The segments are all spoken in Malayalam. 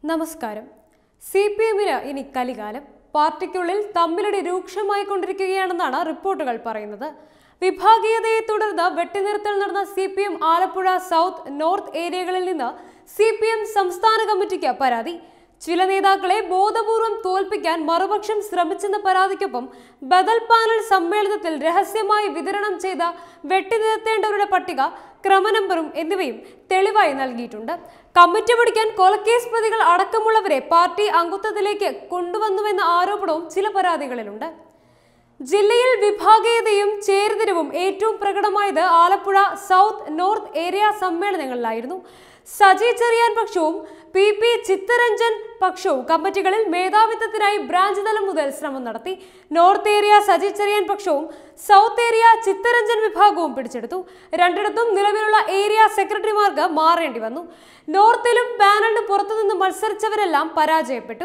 നമസ്കാരം സി പി എമ്മിന് ഇനി കലികാലം പാർട്ടിക്കുള്ളിൽ തമ്മിലടി രൂക്ഷമായി കൊണ്ടിരിക്കുകയാണെന്നാണ് റിപ്പോർട്ടുകൾ പറയുന്നത് വിഭാഗീയതയെ തുടർന്ന് വെട്ടിനിർത്തൽ നടന്ന C P M Alappuzha south north ഏരിയകളിൽ നിന്ന് സി പി എം സംസ്ഥാന കമ്മിറ്റിക്ക് പരാതി ചില നേതാക്കളെ ബോധപൂർവം തോൽപ്പിക്കാൻ മറുപക്ഷം ശ്രമിച്ചെന്ന പരാതിക്കൊപ്പം ബദൽ പാനൽ സമ്മേളനത്തിൽ രഹസ്യമായി വിതരണം ചെയ്ത വെട്ടിനിർത്തേണ്ടവരുടെ പട്ടിക ക്രമനമ്പറും എന്നിവയും തെളിവായി നൽകിയിട്ടുണ്ട് കമ്മിറ്റി പിടിക്കാൻ കൊലക്കേസ് പ്രതികൾ അടക്കമുള്ളവരെ പാർട്ടി അംഗത്വത്തിലേക്ക് കൊണ്ടുവന്നുവെന്ന ആരോപണവും ചില പരാതികളിലുണ്ട് ജില്ലയിൽ വിഭാഗീയതയും ചേരിതിരിവും ഏറ്റവും പ്രകടമായത് ആലപ്പുഴ സൗത്ത് നോർത്ത് ഏരിയ സമ്മേളനങ്ങളിലായിരുന്നു സജി ചെറിയാൻ പക്ഷവും പി പി ചിത്തരഞ്ജൻ പക്ഷവും കമ്മിറ്റികളിൽ മേധാവിത്വത്തിനായി ബ്രാഞ്ച് തലം മുതൽ ശ്രമം നടത്തി നോർത്ത് ഏരിയ സജി ചെറിയാൻ പക്ഷവും സൗത്ത് ഏരിയ ചിത്തരഞ്ജൻ വിഭാഗവും പിടിച്ചെടുത്തു രണ്ടിടത്തും നിലവിലുള്ള ഏരിയ സെക്രട്ടറിമാർക്ക് മാറേണ്ടി വന്നു നോർത്തിലും പാനലിന് പുറത്തുനിന്ന് മത്സരിച്ചവരെല്ലാം പരാജയപ്പെട്ടു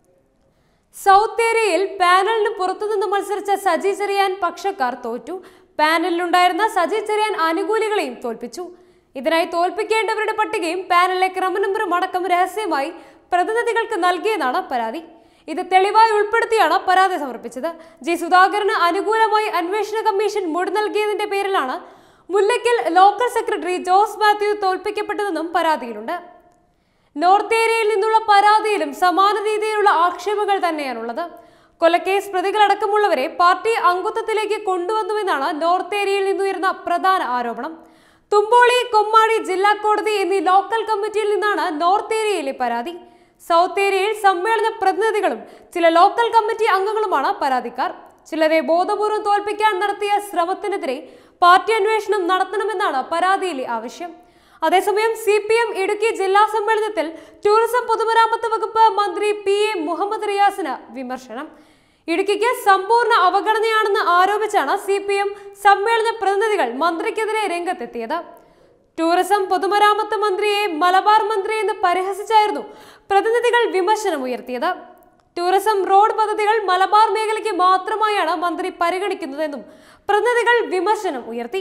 സൗത്ത് ഏരിയയിൽ പാനലിന് പുറത്തുനിന്ന് മത്സരിച്ച സജി ചെറിയാൻ പക്ഷക്കാർ തോറ്റു പാനലിലുണ്ടായിരുന്ന സജി ചെറിയാൻ അനുകൂലികളെയും തോൽപ്പിച്ചു ഇതിനായി തോൽപ്പിക്കേണ്ടവരുടെ പട്ടികയും പാനലിലെ ക്രമനമ്പറും അടക്കം രഹസ്യമായി പ്രതിനിധികൾക്ക് നൽകിയെന്നാണ് പരാതി ഇത് തെളിവായി ഉൾപ്പെടുത്തിയാണ് പരാതി സമർപ്പിച്ചത് ജി സുധാകരന് അനുകൂലമായി അന്വേഷണ കമ്മീഷൻ മൊഴി നൽകിയതിന്റെ പേരിലാണ് മുല്ലയ്ക്കൽ ലോക്കൽ സെക്രട്ടറി ജോസ് മാത്യു തോൽപ്പിക്കപ്പെട്ടതെന്നും പരാതിയിലുണ്ട് നോർത്ത് ഏരിയയിൽ നിന്നുള്ള പരാതിയിലും സമാന രീതിയിലുള്ള ആക്ഷേപങ്ങൾ തന്നെയാണുള്ളത് കൊലക്കേസ് പ്രതികളടക്കമുള്ളവരെ പാർട്ടി അംഗത്വത്തിലേക്ക് കൊണ്ടുവന്നുവെന്നാണ് നോർത്ത് ഏരിയയിൽ നിന്നുയരുന്ന പ്രധാന ആരോപണം തുമ്പോളി കൊമ്മാടി ജില്ലാ കോടതി എന്നീ ലോക്കൽ കമ്മിറ്റിയിൽ നിന്നാണ് നോർത്ത് ഏരിയയിലെ പരാതി സൗത്ത് ഏരിയയിൽ സമ്മേളന പ്രതിനിധികളും ചില ലോക്കൽ കമ്മിറ്റി അംഗങ്ങളുമാണ് പരാതിക്കാർ ചിലരെ ബോധപൂർവം തോൽപ്പിക്കാൻ നടത്തിയ ശ്രമത്തിനെതിരെ പാർട്ടി അന്വേഷണം നടത്തണമെന്നാണ് പരാതിയിലെ ആവശ്യം അതേസമയം സി പി എം ഇടുക്കി ജില്ലാ സമ്മേളനത്തിൽ ടൂറിസം പൊതുമരാമത്ത് വകുപ്പ് മന്ത്രി പി എ മുഹമ്മദ് റിയാസിന് വിമർശനം ഇടുക്കിക്ക് സമ്പൂർണ്ണ അവഗണനയാണെന്ന് ആരോപിച്ചാണ് സി പി എം സമ്മേളന പ്രതിനിധികൾ മന്ത്രിക്കെതിരെ രംഗത്തെത്തിയത് ടൂറിസം പൊതുമരാമത്ത് മന്ത്രിയെ മലബാർ മന്ത്രി എന്ന് പരിഹസിച്ചായിരുന്നു പ്രതിനിധികൾ വിമർശനം ഉയർത്തിയത് ടൂറിസം റോഡ് പദ്ധതികൾ മലബാർ മേഖലയ്ക്ക് മാത്രമായാണ് മന്ത്രി പരിഗണിക്കുന്നതെന്നും പ്രതിനിധികൾ വിമർശനം ഉയർത്തി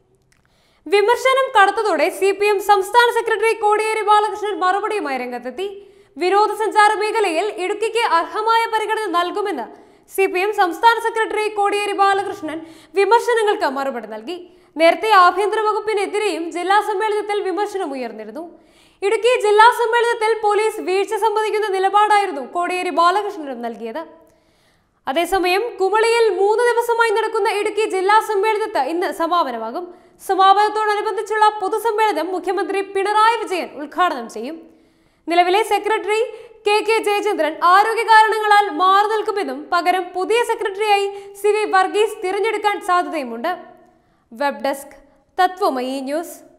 വിമർശനം കടത്തതോടെ സി പി എം സംസ്ഥാന സെക്രട്ടറി കോടിയേരി ബാലകൃഷ്ണൻ മറുപടിയുമായി രംഗത്തെത്തി വിനോദസഞ്ചാര മേഖലയിൽ ഇടുക്കിക്ക് അർഹമായ പരിഗണന നൽകുമെന്ന് സി പി എം സംസ്ഥാന സെക്രട്ടറി കോടിയേരി ബാലകൃഷ്ണൻ വിമർശനങ്ങൾക്ക് മറുപടി നൽകി നേരത്തെ ആഭ്യന്തര വകുപ്പിനെതിരെയും ജില്ലാ സമ്മേളനത്തിൽ വിമർശനം ഉയർന്നിരുന്നു ഇടുക്കി ജില്ലാ സമ്മേളനത്തിൽ പോലീസ് വീഴ്ച സംബന്ധിക്കുന്ന നിലപാടായിരുന്നു കോടിയേരി ബാലകൃഷ്ണനും നൽകിയത് അതേസമയം കുമളിയിൽ മൂന്ന് ദിവസമായി നടക്കുന്ന ഇടുക്കി ജില്ലാ സമ്മേളനത്ത് ഇന്ന് സമാപനമാകും സമാപനത്തോടനുബന്ധിച്ചുള്ള പൊതുസമ്മേളനം മുഖ്യമന്ത്രി പിണറായി വിജയൻ ഉദ്ഘാടനം ചെയ്യും നിലവിലെ സെക്രട്ടറി കെ കെ ജയചന്ദ്രൻ ആരോഗ്യ കാരണങ്ങളാൽ മാറി നിൽക്കുമെന്നും പകരം പുതിയ സെക്രട്ടറിയായി സി വി വർഗീസ് തിരഞ്ഞെടുക്കാൻ സാധ്യതയുമുണ്ട് വെബ് ഡെസ്ക് തത്വമയി ന്യൂസ്